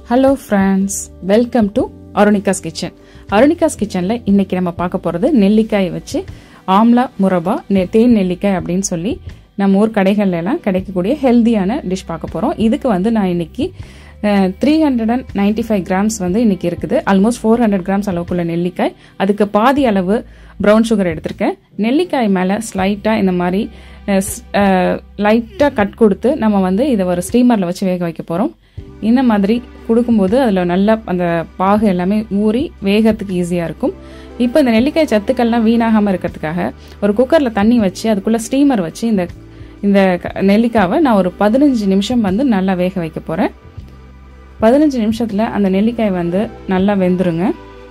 hello friends welcome to Arunika's kitchen Arunika's கிச்சனில் இன்னைக்கு நம்ம பார்க்க போகிறது நெல்லிக்காய் வச்சு ஆம்லா முரபா நெ- தேன் நெல்லிக்காய் அப்படின்னு சொல்லி நம்ம ஊர் கடைகள்ல எல்லாம் கிடைக்கக்கூடிய ஹெல்தியான டிஷ் பார்க்க போகிறோம் இதுக்கு வந்து நான் இன்னைக்கு three hundred and ninety five grams வந்து இன்னைக்கு இருக்குது ஆல்மோஸ்ட் ஃபோர் ஹண்ட்ரட் கிராம்ஸ் அளவுக்குள்ள நெல்லிக்காய் அதுக்கு பாதி அளவு ப்ரௌன் சுகர் எடுத்திருக்கேன் நெல்லிக்காய் மேலே ஸ்லைட்டாக இந்த மாதிரி லைட்டாக கட் கொடுத்து நம்ம வந்து இதை ஒரு ஸ்டீமரில் வச்சு வேக வைக்க போகிறோம் இந்த மாதிரி கொடுக்கும்போது அதில் நல்லா அந்த பாகு எல்லாமே ஊறி வேகறதுக்கு ஈஸியாக இருக்கும் இப்போ இந்த நெல்லிக்காய் சத்துக்கள்லாம் வீணாகாமல் இருக்கிறதுக்காக ஒரு குக்கரில் தண்ணி வச்சு அதுக்குள்ளே ஸ்டீமர் வச்சு இந்த இந்த க- நெல்லிக்காவை நான் ஒரு பதினஞ்சு நிமிஷம் வந்து நல்லா வேக வைக்க போகிறேன் பதினஞ்சு நிமிஷத்தில் அந்த நெல்லிக்காய் வந்து நல்லா வெந்துருங்க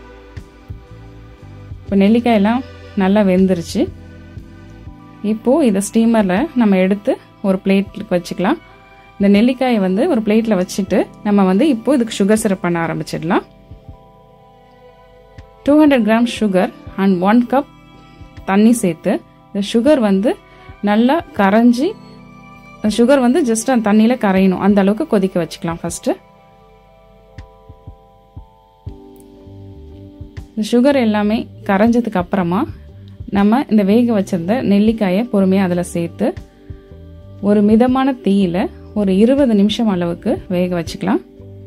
இப்போ நெல்லிக்காயெல்லாம் நல்லா வெந்துருச்சு இப்போது இதை ஸ்டீமரில் நம்ம எடுத்து ஒரு பிளேட்டுக்கு வச்சுக்கலாம் இந்த நெல்லிக்காயை வந்து ஒரு பிளேட்டில் வச்சுட்டு நம்ம வந்து இப்போ இதுக்கு சுகர் சிரப் பண்ண ஆரம்பிச்சிடலாம் two hundred gram sugar and one cup தண்ணி சேர்த்து இந்த சுகர் வந்து நல்லா கரைஞ்சி சுகர் வந்து ஜஸ்ட் அந்த தண்ணியில் கரையணும் அந்த அளவுக்கு கொதிக்க வச்சுக்கலாம் ஃபஸ்ட்டு இந்த சுகர் எல்லாமே கரைஞ்சதுக்கு அப்புறமா நம்ம இந்த வேக வச்சிருந்த நெல்லிக்காயை பொறுமையாக அதில் சேர்த்து ஒரு மிதமான தீயில ஒரு இருபது நிமிஷம் அளவுக்கு வேக வச்சுக்கலாம்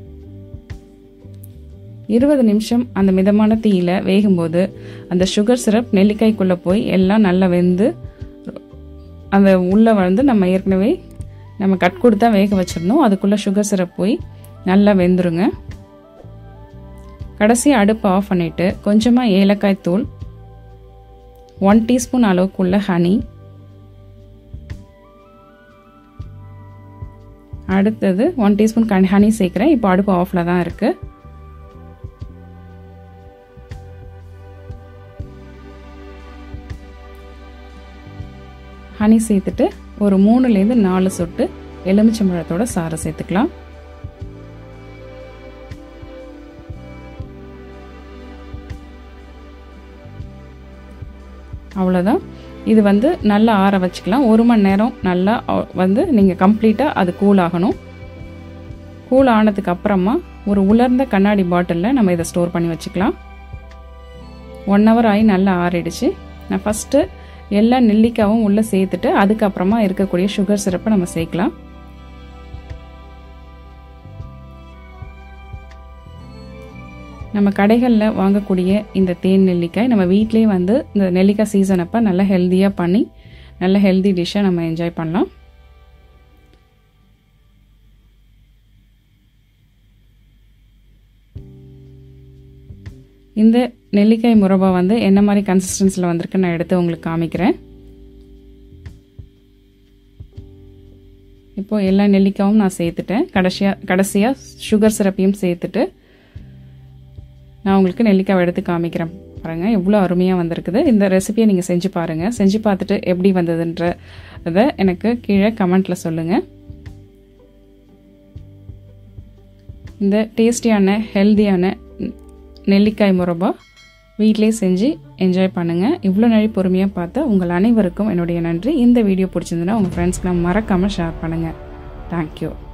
இருபது நிமிஷம் அந்த மிதமான தீயில வேகும்போது அந்த சுகர் சிரப் நெல்லிக்காய்க்குள்ளே போய் எல்லாம் நல்லா வெந்து அந்த உள்ள வந்து நம்ம ஏற்கனவே நம்ம கட் கொடுத்தா வேக வச்சிருந்தோம் அதுக்குள்ளே சுகர் சிரப் போய் நல்லா வெந்துருங்க கடைசி அடுப்பை ஆஃப் பண்ணிட்டு கொஞ்சமாக ஏலக்காய் தூள் ஒன் டீஸ்பூன் அளவுக்குள்ள ஹனி அடுத்தது ஒன் டீஸ்பூன் கன் ஹனி சேர்க்குறேன் இப்போ அடுப்பு ஆஃபில் தான் இருக்குது ஹனி சேர்த்துட்டு ஒரு மூணுலேருந்து நாலு சொட்டு எலுமிச்சம்பழத்தோட சாறை சேர்த்துக்கலாம் அவ்வளோதான் இது வந்து நல்லா ஆற வச்சுக்கலாம் ஒரு மணி நேரம் நல்லா அ- வந்து நீங்கள் கம்ப்ளீட்டாக அது கூல் ஆகணும் கூல் ஆனதுக்கு அப்புறமா ஒரு உலர்ந்த கண்ணாடி பாட்டிலில் நம்ம இதை ஸ்டோர் பண்ணி வச்சுக்கலாம் ஒன் ஹவர் ஆகி நல்லா ஆறிடுச்சு நான் ஃபஸ்ட்டு எல்லா நெல்லிக்காவும் உள்ளே சேர்த்துட்டு அதுக்கப்புறமா இருக்கக்கூடிய சுகர் சிரப்பை நம்ம சேர்க்கலாம் நம்ம கடைகளில் வாங்கக்கூடிய இந்த தேன் நெல்லிக்காய் நம்ம வீட்டிலேயே வந்து இந்த நெல்லிக்காய் சீசன் அப்போ நல்லா ஹெல்த்தியாக பண்ணி நல்ல ஹெல்தி டிஷ்ஷை நம்ம என்ஜாய் பண்ணலாம் இந்த நெல்லிக்காய் முரபா வந்து என்ன மாதிரி கன்சிஸ்டன்சியில் வந்திருக்கு நான் எடுத்து உங்களுக்கு காமிக்கிறேன் இப்போ எல்லா நெல்லிக்காயும் நான் சேர்த்துட்டேன் கடைசியாக கடைசியாக சுகர் சிரப்பையும் சேர்த்துட்டு நான் உங்களுக்கு நெல்லிக்காய் எடுத்து காமிக்கிறேன் பாருங்கள் எவ்வளோ அருமையாக வந்திருக்குது இந்த ரெசிபியை நீங்கள் செஞ்சு பாருங்கள் செஞ்சு பார்த்துட்டு எப்படி வந்ததுன்ற இதை எனக்கு கீழே கமெண்ட்டில் சொல்லுங்கள் இந்த டேஸ்டியான ஹெல்தியான நெல்லிக்காய் முரபா வீட்டிலே செஞ்சு என்ஜாய் பண்ணுங்கள் இவ்வளோ நாள் பொறுமையாக பார்த்த உங்கள் அனைவருக்கும் என்னுடைய நன்றி இந்த வீடியோ பிடிச்சிருந்ததுன்னா உங்கள் ஃப்ரெண்ட்ஸ்க்கெலாம் மறக்காமல் ஷேர் பண்ணுங்கள் தேங்க்யூ